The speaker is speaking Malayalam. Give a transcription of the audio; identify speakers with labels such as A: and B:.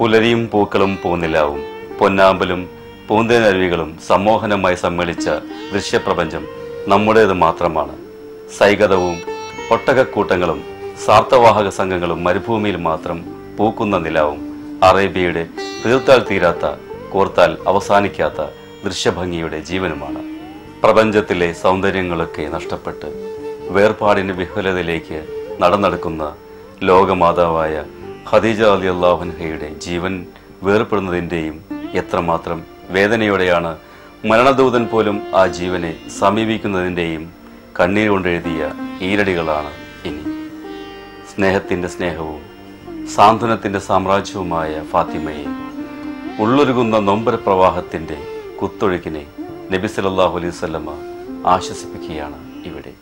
A: പുലരിയും പൂക്കളും പൂനിലാവും പൊന്നാമ്പലും പൂന്തേനരുവികളും സമ്മോഹനമായി സമ്മേളിച്ച ദൃശ്യപ്രപഞ്ചം നമ്മുടേത് മാത്രമാണ് സൈകതവും ഒട്ടകക്കൂട്ടങ്ങളും സാർത്ഥവാഹക സംഘങ്ങളും മരുഭൂമിയിൽ മാത്രം പൂക്കുന്ന നിലാവും അറേബ്യയുടെ തീർത്താൽ തീരാത്ത കോർത്താൽ അവസാനിക്കാത്ത ദൃശ്യഭംഗിയുടെ ജീവനുമാണ് പ്രപഞ്ചത്തിലെ സൗന്ദര്യങ്ങളൊക്കെ നഷ്ടപ്പെട്ട് വേർപാടിന്റെ വിഹുലതയിലേക്ക് നടന്നെടുക്കുന്ന ലോകമാതാവായ ഖദീജ അലി അള്ളാഹുൻഹയുടെ ജീവൻ വേർപ്പെടുന്നതിൻ്റെയും എത്രമാത്രം വേദനയോടെയാണ് മരണദൂതൻ പോലും ആ ജീവനെ സമീപിക്കുന്നതിൻ്റെയും കണ്ണീർ കൊണ്ടെഴുതിയ ഈരടികളാണ് ഇനി സ്നേഹത്തിൻ്റെ സ്നേഹവും സാന്ത്വനത്തിൻ്റെ സാമ്രാജ്യവുമായ ഫാത്തിമയെ ഉള്ളൊരുകുന്ന നൊമ്പര പ്രവാഹത്തിൻ്റെ കുത്തൊഴുക്കിനെ നബി സല്ലല്ലാഹു അലൈഹി വസല്ലമ ആശ്വസിപ്പിക്കുകയാണ് ഇവിടെ